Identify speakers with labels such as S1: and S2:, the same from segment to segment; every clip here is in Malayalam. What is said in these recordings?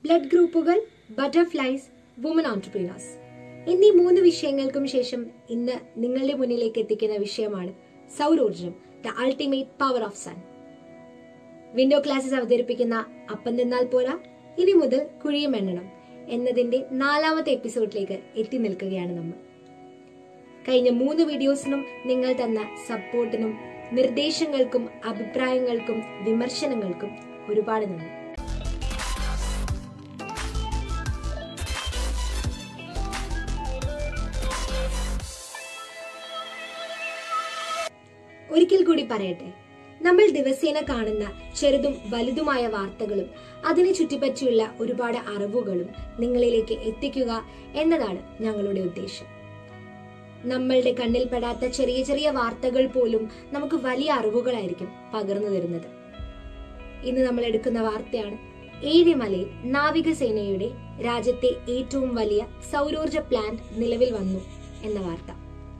S1: ബ്ലഡ് ഗ്രൂപ്പുകൾ ബട്ടർഫ്ലൈസ് വുമൺ ഓൺടർപ്രീനേഴ്സ് എന്നീ മൂന്ന് വിഷയങ്ങൾക്കും ശേഷം ഇന്ന് നിങ്ങളുടെ മുന്നിലേക്ക് എത്തിക്കുന്ന വിഷയമാണ് സൗരോർജം the ultimate power of sun window classes അവതരിപ്പിക്കുന്ന അപ്പം നിന്നാൽ പോരാ ഇനി മുതൽ കുഴിയും എണ്ണണം എന്നതിന്റെ നാലാമത്തെ എപ്പിസോഡിലേക്ക് എത്തി നിൽക്കുകയാണ് നമ്മൾ കഴിഞ്ഞ മൂന്ന് വീഡിയോസിനും നിങ്ങൾ തന്ന സപ്പോർട്ടിനും നിർദ്ദേശങ്ങൾക്കും അഭിപ്രായങ്ങൾക്കും വിമർശനങ്ങൾക്കും ഒരുപാട് നന്ദി ഒരിക്കൽ കൂടി പറയട്ടെ നമ്മൾ ദിവസേന കാണുന്ന ചെറുതും വലുതുമായ വാർത്തകളും അതിനെ ചുറ്റിപ്പറ്റിയുള്ള ഒരുപാട് അറിവുകളും നിങ്ങളിലേക്ക് എത്തിക്കുക എന്നതാണ് ഞങ്ങളുടെ ഉദ്ദേശം നമ്മളുടെ കണ്ണിൽപ്പെടാത്ത ചെറിയ ചെറിയ വാർത്തകൾ പോലും നമുക്ക് വലിയ അറിവുകളായിരിക്കും പകർന്നു തരുന്നത് ഇന്ന് നമ്മൾ എടുക്കുന്ന വാർത്തയാണ് ഏഴിമലയിൽ നാവികസേനയുടെ രാജ്യത്തെ ഏറ്റവും വലിയ സൗരോർജ പ്ലാന്റ് നിലവിൽ വന്നു എന്ന വാർത്ത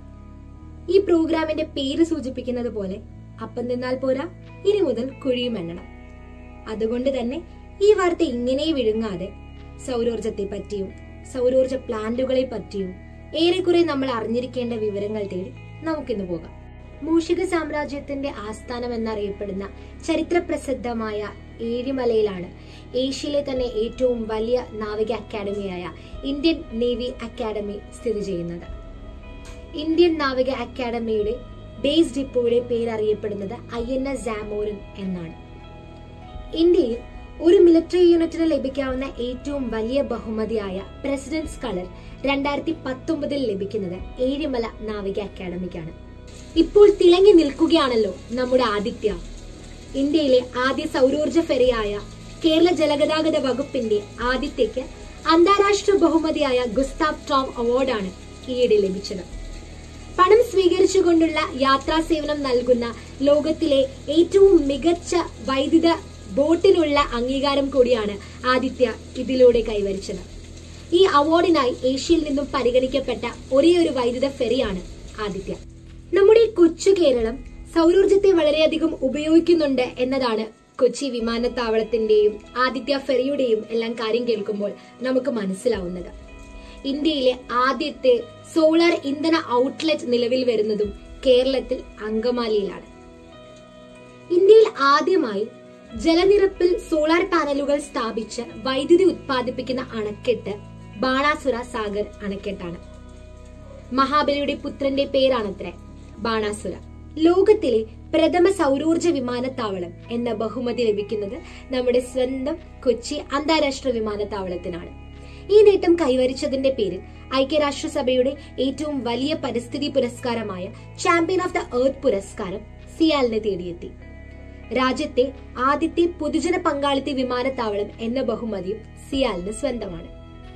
S1: ഈ പ്രോഗ്രാമിന്റെ പേര് സൂചിപ്പിക്കുന്നത് പോലെ അപ്പം നിന്നാൽ പോരാ ഇനി മുതൽ കുഴിയും എണ്ണണം അതുകൊണ്ട് തന്നെ ഈ വാർത്ത ഇങ്ങനെ വിഴുങ്ങാതെ സൗരോർജത്തെ പറ്റിയും സൗരോർജ പ്ലാന്റുകളെ പറ്റിയും ഏറെക്കുറെ നമ്മൾ അറിഞ്ഞിരിക്കേണ്ട വിവരങ്ങൾ തേടി നമുക്കിന്ന് പോകാം മൂഷിക സാമ്രാജ്യത്തിന്റെ ആസ്ഥാനം എന്നറിയപ്പെടുന്ന ചരിത്രപ്രസിദ്ധമായ ഏഴിമലയിലാണ് ഏഷ്യയിലെ തന്നെ ഏറ്റവും വലിയ നാവിക അക്കാദമിയായ ഇന്ത്യൻ നേവി അക്കാദമി സ്ഥിതി ചെയ്യുന്നത് ഇന്ത്യൻ നാവിക അക്കാദമിയുടെ ബേസ് ഡിപ്പോയുടെ പേരറിയപ്പെടുന്നത് ഐ എൻ എസ് ജാമോരൻ എന്നാണ് ഇന്ത്യയിൽ ഒരു മിലിറ്ററി യൂണിറ്റിന് ലഭിക്കാവുന്ന ഏറ്റവും വലിയ ബഹുമതിയായ പ്രസിഡന്റ്സ് കളർ രണ്ടായിരത്തി പത്തൊമ്പതിൽ ലഭിക്കുന്നത് ഏഴിമല നാവിക അക്കാദമിക്കാണ് ഇപ്പോൾ തിളങ്ങി നിൽക്കുകയാണല്ലോ നമ്മുടെ ആദിത്യ ഇന്ത്യയിലെ ആദ്യ സൗരോർജ ഫെറിയായ കേരള ജലഗതാഗത വകുപ്പിന്റെ ആദിത്യക്ക് അന്താരാഷ്ട്ര ബഹുമതിയായ ഗുസ്താവ് ടോം അവാർഡാണ് ഈയിടെ ലഭിച്ചത് പണം സ്വീകരിച്ചുകൊണ്ടുള്ള യാത്രാ സേവനം നൽകുന്ന ലോകത്തിലെ ഏറ്റവും മികച്ച വൈദ്യുത ബോട്ടിനുള്ള അംഗീകാരം കൂടിയാണ് ആദിത്യ ഇതിലൂടെ കൈവരിച്ചത് ഈ അവാർഡിനായി ഏഷ്യയിൽ നിന്നും പരിഗണിക്കപ്പെട്ട ഒരേ ഒരു വൈദ്യുത ഫെറിയാണ് ആദിത്യ നമ്മുടെ കൊച്ചു കേരളം സൗരോർജത്തെ വളരെയധികം ഉപയോഗിക്കുന്നുണ്ട് എന്നതാണ് കൊച്ചി വിമാനത്താവളത്തിന്റെയും ആദിത്യ ഫെറിയുടെയും എല്ലാം കാര്യം കേൾക്കുമ്പോൾ നമുക്ക് മനസ്സിലാവുന്നത് ഇന്ത്യയിലെ ആദ്യത്തെ സോളാർ ഇന്ധന ഔട്ട്ലെറ്റ് നിലവിൽ വരുന്നതും കേരളത്തിൽ അങ്കമാലിയിലാണ് ഇന്ത്യയിൽ ആദ്യമായി ജലനിരപ്പിൽ സോളാർ പാനലുകൾ സ്ഥാപിച്ച് വൈദ്യുതി ഉത്പാദിപ്പിക്കുന്ന അണക്കെട്ട് ബാണാസുര സാഗർ അണക്കെട്ടാണ് മഹാബലിയുടെ പുത്രന്റെ പേരാണത്രേ ബാണാസുര ലോകത്തിലെ പ്രഥമ സൗരോർജ വിമാനത്താവളം എന്ന ബഹുമതി ലഭിക്കുന്നത് നമ്മുടെ സ്വന്തം കൊച്ചി അന്താരാഷ്ട്ര വിമാനത്താവളത്തിനാണ് ഈ നേട്ടം കൈവരിച്ചതിന്റെ പേരിൽ ഐക്യരാഷ്ട്രസഭയുടെ ഏറ്റവും വലിയ പരിസ്ഥിതി പുരസ്കാരമായ ചാമ്പ്യൻ ഓഫ് ദ എർത്ത് പുരസ്കാരം സിയാലിനെ തേടിയെത്തി രാജ്യത്തെ ആദ്യത്തെ പൊതുജന പങ്കാളിത്ത വിമാനത്താവളം എന്ന ബഹുമതിയും സിയാലിന് സ്വന്തമാണ്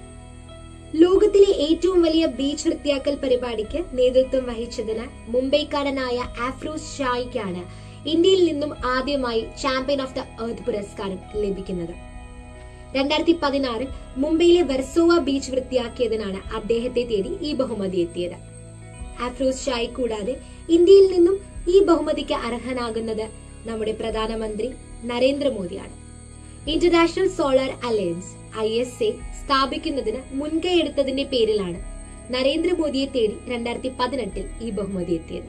S1: ലോകത്തിലെ ഏറ്റവും വലിയ ബീച്ച് വൃത്തിയാക്കൽ പരിപാടിക്ക് നേതൃത്വം വഹിച്ചതിന് മുംബൈക്കാരനായ ആഫ്രോസ് ഷായിക്കാണ് ഇന്ത്യയിൽ നിന്നും ആദ്യമായി ചാമ്പ്യൻ ഓഫ് ദ എർത്ത് പുരസ്കാരം ലഭിക്കുന്നത് രണ്ടായിരത്തി പതിനാറിൽ മുംബൈയിലെ വെർസോവ ബീച്ച് വൃത്തിയാക്കിയതിനാണ് അദ്ദേഹത്തെ തേടി ഈ ബഹുമതി എത്തിയത് ആഫ്രോസ് ഷായി കൂടാതെ ഇന്ത്യയിൽ നിന്നും ഈ ബഹുമതിക്ക് അർഹനാകുന്നത് നമ്മുടെ പ്രധാനമന്ത്രി നരേന്ദ്രമോദിയാണ് international solar alliance I S A സ്ഥാപിക്കുന്നതിന് മുൻകൈയെടുത്തതിന്റെ പേരിലാണ് നരേന്ദ്രമോദിയെ തേടി രണ്ടായിരത്തി പതിനെട്ടിൽ ഈ ബഹുമതി എത്തിയത്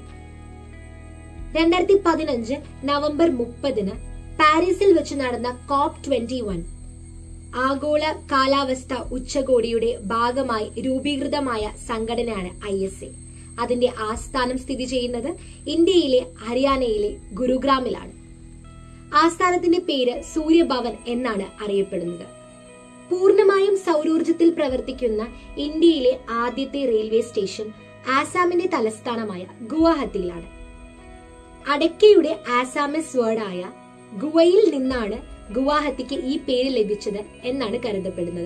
S1: രണ്ടായിരത്തി പതിനഞ്ച് നവംബർ മുപ്പതിന് പാരീസിൽ വെച്ച് നടന്ന കോപ്പ് ട്വന്റി വൺ ആഗോള കാലാവസ്ഥ ഉച്ചകോടിയുടെ ഭാഗമായി രൂപീകൃതമായ സംഘടനയാണ് ഐ എസ് എ അതിന്റെ ആസ്ഥാനം സ്ഥിതി ചെയ്യുന്നത് ഇന്ത്യയിലെ ഹരിയാനയിലെ ഗുരുഗ്രാമിലാണ് ആസ്ഥാനത്തിന്റെ പേര് സൂര്യഭവൻ എന്നാണ് അറിയപ്പെടുന്നത് പൂർണ്ണമായും സൗരോർജത്തിൽ പ്രവർത്തിക്കുന്ന ഇന്ത്യയിലെ ആദ്യത്തെ റെയിൽവേ സ്റ്റേഷൻ ആസാമിന്റെ തലസ്ഥാനമായ ഗുവാഹത്തിയിലാണ് അടയ്ക്കയുടെ ആസാമിസ് വേർഡായ ഗുവയിൽ നിന്നാണ് ഗുവാഹത്തിക്ക് ഈ പേര് ലഭിച്ചത് എന്നാണ് കരുതപ്പെടുന്നത്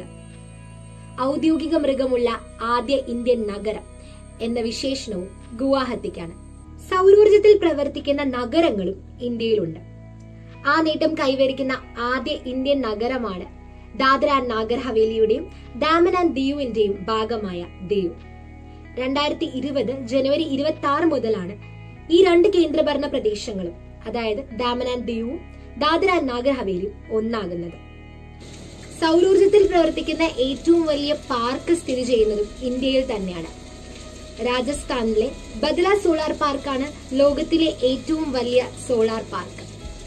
S1: ഔദ്യോഗിക മൃഗമുള്ള ആദ്യ ഇന്ത്യൻ നഗരം എന്ന വിശേഷണവും ഗുവാഹത്തിക്കാണ് സൗരോർജത്തിൽ പ്രവർത്തിക്കുന്ന നഗരങ്ങളും ഇന്ത്യയിലുണ്ട് ആ നേട്ടം കൈവരിക്കുന്ന ആദ്യ ഇന്ത്യൻ നഗരമാണ് ദാദ്ര ആൻഡ് നാഗർ ഹവേലിയുടെയും ദാമൻ ആൻഡ് ദിയുവിന്റെയും ഭാഗമായ ദിയു രണ്ടായിരത്തി ഇരുപത് ജനുവരി ഇരുപത്തി ആറ് മുതലാണ് ഈ രണ്ട് കേന്ദ്രഭരണ പ്രദേശങ്ങളും അതായത് ദാമൻ ആൻഡ് ദിയുവും ദാദ്ര ആൻഡ് നാഗർ ഹവേലിയും ഒന്നാകുന്നത് സൗരോർജത്തിൽ പ്രവർത്തിക്കുന്ന ഏറ്റവും വലിയ പാർക്ക് സ്ഥിതി ചെയ്യുന്നതും ഇന്ത്യയിൽ തന്നെയാണ് രാജസ്ഥാനിലെ ബദ്ല സോളാർ പാർക്കാണ് ലോകത്തിലെ ഏറ്റവും വലിയ സോളാർ പാർക്ക്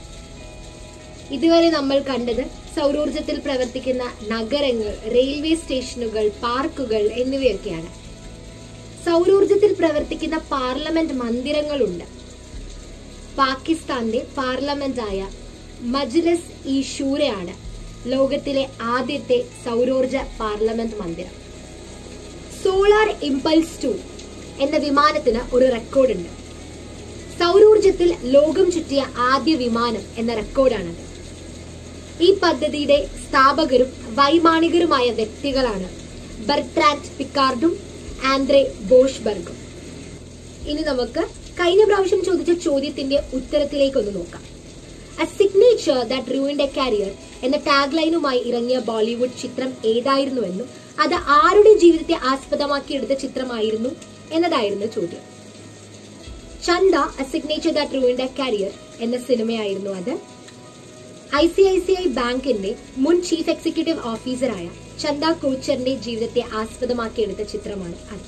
S1: ഇതുവരെ നമ്മൾ കണ്ടത് സൗരോർജത്തിൽ പ്രവർത്തിക്കുന്ന നഗരങ്ങൾ റെയിൽവേ സ്റ്റേഷനുകൾ പാർക്കുകൾ എന്നിവയൊക്കെയാണ് സൗരോർജത്തിൽ പ്രവർത്തിക്കുന്ന പാർലമെന്റ് മന്ദിരങ്ങളുണ്ട് പാകിസ്ഥാന്റെ പാർലമെന്റായ മജ്ലിസ് ഇ ഷൂരയാണ് ലോകത്തിലെ ആദ്യത്തെ സൗരോർജ പാർലമെന്റ് മന്ദിരം സോളാർ ഇമ്പൾസ് ടു എന്ന വിമാനത്തിന് ഒരു റെക്കോർഡുണ്ട് സൗരോർജത്തിൽ ലോകം ചുറ്റിയ ആദ്യ വിമാനം എന്ന റെക്കോർഡാണത് ഈ പദ്ധതിയുടെ സ്ഥാപകരും വൈമാനികരുമായ വ്യക്തികളാണ് ബർട്രാൻഡ് പിക്കാർഡും ആൻഡ്രെ ബോഷ്ബർഗും ഇനി നമുക്ക് കഴിഞ്ഞ പ്രാവശ്യം ചോദിച്ച ചോദ്യത്തിന്റെ ഉത്തരത്തിലേക്ക് ഒന്ന് നോക്കാം a signature that ruined a career എന്ന ടാഗ് ലൈനുമായി ഇറങ്ങിയ ബോളിവുഡ് ചിത്രം ഏതായിരുന്നുവെന്നും അത് ആരുടെ ജീവിതത്തെ ആസ്പദമാക്കി എടുത്ത ചിത്രമായിരുന്നു എന്നതായിരുന്നു ചോദ്യം Chanda a signature that ruined a career എന്ന സിനിമയായിരുന്നു അത് I C I C I ബാങ്കിന്റെ മുൻ ചീഫ് എക്സിക്യൂട്ടീവ് ഓഫീസറായ ചന്ദ കോച്ചറിന്റെ ജീവിതത്തെ ആസ്പദമാക്കി എടുത്ത ചിത്രമാണ് അത്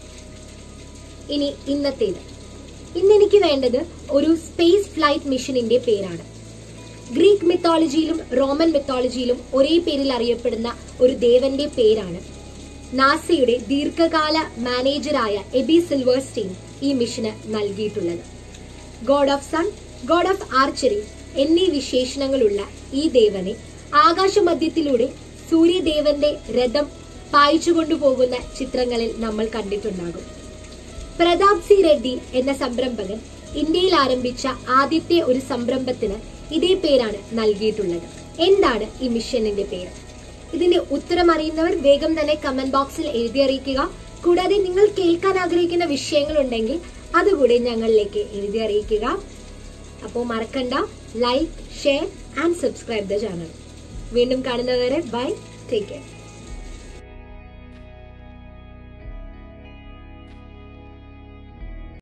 S1: ഇനി ഇന്നത്തേത് ഇന്ന് എനിക്ക് വേണ്ടത് ഒരു സ്പേസ് ഫ്ലൈറ്റ് മിഷനിന്റെ പേരാണ് ഗ്രീക്ക് മിത്തോളജിയിലും റോമൻ മിത്തോളജിയിലും ഒരേ പേരിൽ അറിയപ്പെടുന്ന ഒരു ദേവന്റെ പേരാണ് നാസയുടെ ദീർഘകാല മാനേജറായ എബി സിൽവർസ്റ്റീൻ ഈ മിഷന് നൽകിയിട്ടുള്ളത് god of sun god of archery എന്നീ വിശേഷണങ്ങളുള്ള ഈ ദേവനെ ആകാശമധ്യത്തിലൂടെ സൂര്യദേവന്റെ രഥം പായിച്ചുകൊണ്ടുപോകുന്ന ചിത്രങ്ങളിൽ നമ്മൾ കണ്ടിട്ടുണ്ടാകും പ്രതാപ് സി റെഡ്ഡി എന്ന സംരംഭകൻ ഇന്ത്യയിൽ ആരംഭിച്ച ആദ്യത്തെ ഒരു സംരംഭത്തിന് ഇതേ പേരാണ് നൽകിയിട്ടുള്ളത് എന്താണ് ഈ മിഷനിന്റെ പേര് ഇതിന്റെ ഉത്തരം അറിയുന്നവർ വേഗം തന്നെ കമന്റ് ബോക്സിൽ എഴുതി അറിയിക്കുക കൂടാതെ നിങ്ങൾ കേൾക്കാൻ ആഗ്രഹിക്കുന്ന വിഷയങ്ങൾ ഉണ്ടെങ്കിൽ അതുകൂടി ഞങ്ങളിലേക്ക് എഴുതി അറിയിക്കുക അപ്പോൾ മറക്കണ്ട like share and subscribe the channel വീണ്ടും കാണുന്നവരെ ബൈ ടേക്ക് കെയർ